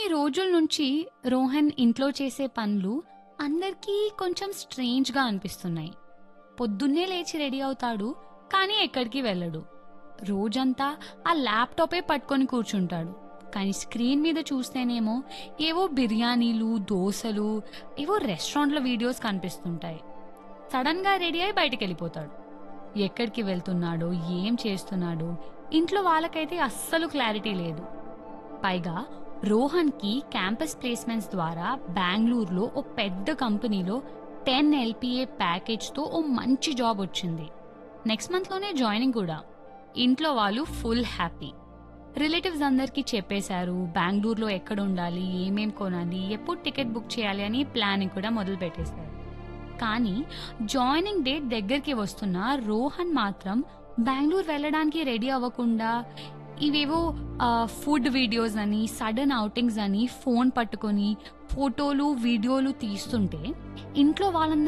రోజుల నుంచి రోహన్ ఇంట్లో చేసే పనులు అందరికీ కొంచెం స్ట్రేంజ్గా అనిపిస్తున్నాయి పొద్దున్నే లేచి రెడీ అవుతాడు కానీ ఎక్కడికి వెళ్ళడు రోజంతా ఆ ల్యాప్టాపే పట్టుకొని కూర్చుంటాడు కానీ స్క్రీన్ మీద చూస్తేనేమో ఏవో బిర్యానీలు దోశలు ఏవో రెస్టారెంట్ల వీడియోస్ కనిపిస్తుంటాయి సడన్గా రెడీ అయి బయటికి వెళ్ళిపోతాడు ఎక్కడికి వెళ్తున్నాడో ఏం చేస్తున్నాడో ఇంట్లో వాళ్ళకైతే అస్సలు క్లారిటీ లేదు పైగా రోహన్కి క్యాంపస్ ప్లేస్మెంట్స్ ద్వారా బెంగళూరులో ఓ పెద్ద కంపెనీలో టెన్ ఎల్పిఏ ప్యాకేజ్తో ఓ మంచి జాబ్ వచ్చింది నెక్స్ట్ మంత్లోనే జాయినింగ్ కూడా ఇంట్లో వాళ్ళు ఫుల్ హ్యాపీ రిలేటివ్స్ అందరికీ చెప్పేశారు బెంగళూరులో ఎక్కడ ఉండాలి ఏమేం కొనాలి ఎప్పుడు టికెట్ బుక్ చేయాలి అని ప్లానింగ్ కూడా మొదలు పెట్టేశారు కానీ జాయినింగ్ డేట్ దగ్గరికి వస్తున్న రోహన్ మాత్రం బెంగళూరు వెళ్ళడానికి రెడీ అవ్వకుండా ఇవేవో ఫుడ్ వీడియోస్ అని సడన్ అవుటింగ్స్ అని ఫోన్ పట్టుకొని ఫోటోలు వీడియోలు తీస్తుంటే ఇంట్లో వాళ్ళందరూ